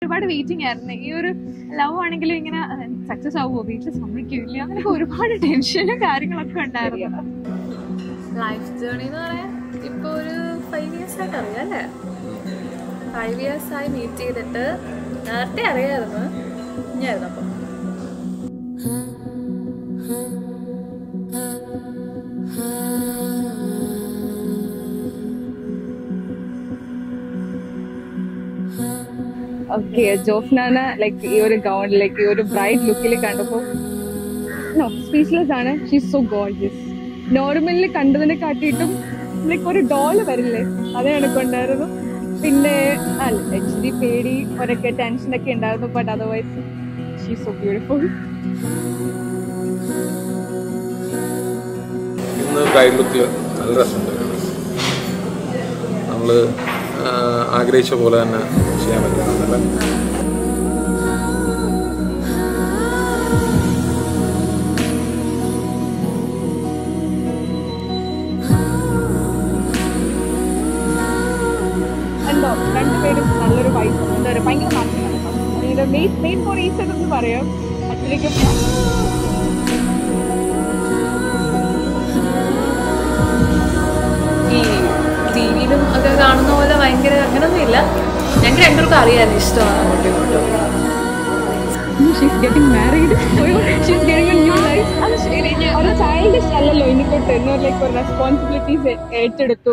ഒരുപാട് വെയിറ്റിംഗ് ആയിരുന്നു ഈ ഒരു ലവ് ആണെങ്കിലും ഇങ്ങനെ സക്സസ് ആവുമോ വീട്ടിൽ സമ്മതിക്കില്ല അങ്ങനെയൊക്കെ ഒരുപാട് ടെൻഷനും കാര്യങ്ങളൊക്കെ ഉണ്ടായിരുന്നു ലൈഫ് ജേർണി എന്ന് പറയാൻ ഇപ്പൊ ഒരു ഫൈവ് ഇയേഴ്സ് ആയിട്ട് അറിയാം അല്ലേ ഫൈവ് ഇയേഴ്സ് ആയി മീറ്റ് ചെയ്തിട്ട് നേരത്തെ അറിയായിരുന്നു ഞായിരുന്നു അപ്പം ഓക്കെ ജോഫ്നാന ലൈക്ക് ഈ ഒരു ഗൗൺ ലൈക്ക് ഈ ഒരു ബ്രൈറ്റ് ലുക്കിൽ കണ്ടപ്പോ നോ സ്പീച്ച്ലെസ് ആണ് ഷീ സോ ഗോൾജിയസ് നോർമലി കണ്ടതിനെ കാട്ടിയിട്ടും ലൈക്ക് ഒരു ഡോള് വരില്ലേ അതേ കണക്കുണ്ടായിരുന്നു പിന്നെ ഇച്ചിരി പേടി ഒരൊക്കെ ടെൻഷനൊക്കെ ഉണ്ടായിരുന്നു but otherwise she so beautiful ഇന്ന് ബ്രൈഡ് ലുക്ക് നല്ല രസമുണ്ട് നമ്മൾ ആഗ്രഹിച്ച പോലെ തന്നെ ചെയ്യാൻ പറ്റുന്നുണ്ടല്ലേ എന്തോ രണ്ടുപേരും നല്ലൊരു വൈസ് എന്താ പറയുക ഭയങ്കര മാറ്റമാണ് മെയ്ഡ് മെയ്ഡ് ഫോർ ഈച്ച് എന്ന് പറയാം അത്രയ്ക്കും ഈ ടി വിയിലും ഒക്കെ കാണുന്ന പോലെ ഭയങ്കര അങ്ങനൊന്നും ഇല്ല ഞങ്ങൾക്ക് രണ്ടുപേർക്കും അറിയാമായിരുന്നു ഇഷ്ടമാണ് അങ്ങോട്ടും ഇങ്ങോട്ടും she's getting married she's getting a new life ഒരു ചൈൽഡിഷ് അല്ലല്ലോ ഇനിക്കൊട്ട് എന്ന് ലൈക്ക് ഒരു റെസ്പോൺസിബിലിറ്റീസ് ഏറ്റെടുത്തു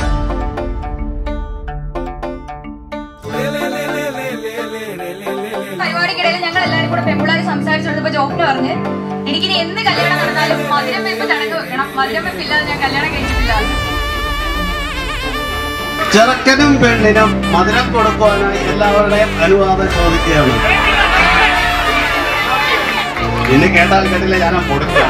പരിപാടിക്കിടയിൽ ഞങ്ങൾ എല്ലാവരും കൂടെ പെമ്പിളാർ സംസാരിച്ചുകൊണ്ടപ്പോ ജോഫിന് പറഞ്ഞ് എനിക്കിനി എന്ത് കല്യാണം നടന്നാലും മധുരം വെപ്പ് ചടങ്ങ് വെക്കണം മധുരം വെപ്പ് ഇല്ലാതെ ഞാൻ കല്യാണം കഴിച്ചിട്ടില്ല ചെറുക്കനും പെണ്ണിനും മധുരം കൊടുക്കുവാനായി എല്ലാവരുടെയും അനുവാദം ചോദിക്കുകയാണ് ഇനി കേട്ടാൽ കേട്ടില്ല ഞാൻ കൊടുക്കാം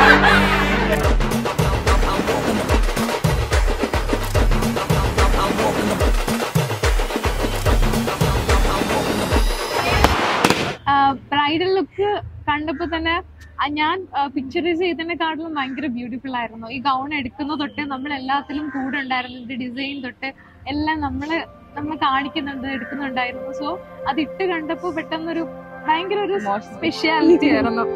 ബ്രൈഡൽ ലുക്ക് കണ്ടപ്പോ തന്നെ ആ ഞാൻ പിക്ചറൈസ് ചെയ്തതിനെക്കാട്ടിലും ഭയങ്കര ബ്യൂട്ടിഫുൾ ആയിരുന്നു ഈ ഗൗൺ എടുക്കുന്ന തൊട്ട് നമ്മൾ എല്ലാത്തിലും കൂടെ ഉണ്ടായിരുന്നു ഇതിന്റെ ഡിസൈൻ തൊട്ട് എല്ലാം നമ്മള് നമ്മൾ കാണിക്കുന്നുണ്ട് എടുക്കുന്നുണ്ടായിരുന്നു സോ അത് ഇട്ട് കണ്ടപ്പോ പെട്ടെന്നൊരു ഭയങ്കര ഒരു സ്പെഷ്യാലിറ്റി ആയിരുന്നു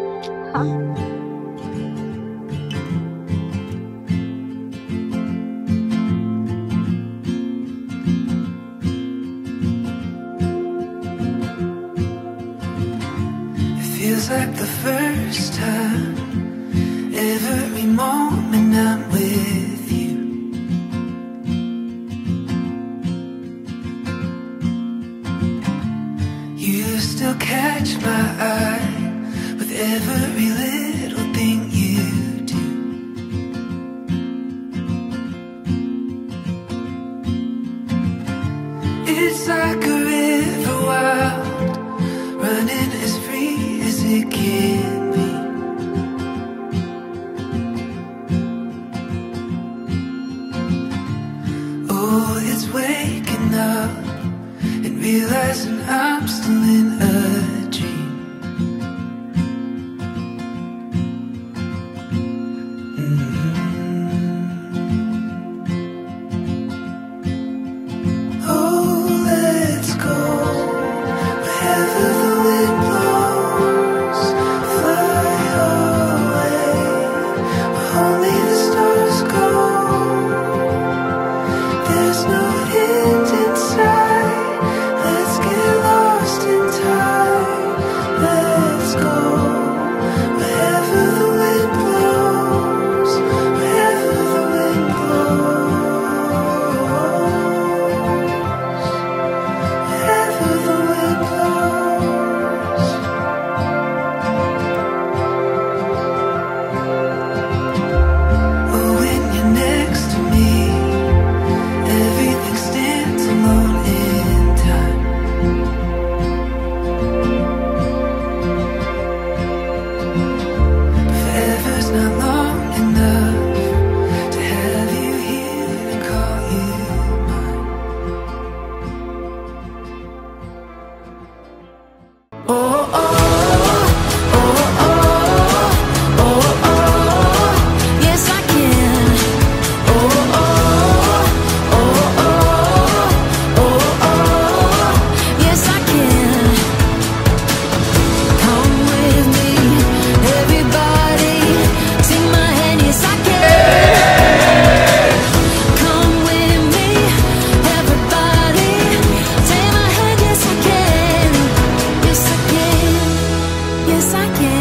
It feels like the first time. Every moment I'm with you. You still catch my eye with every little thing you do. It's like a river wild, running as free as it can be. Oh, it's waking up and realizing I'm still in a dream. Mhm. Oh, let's go wherever the wind blows. Fly away where only the stars go. There's no end in sight. Let's get lost in time. yes I can.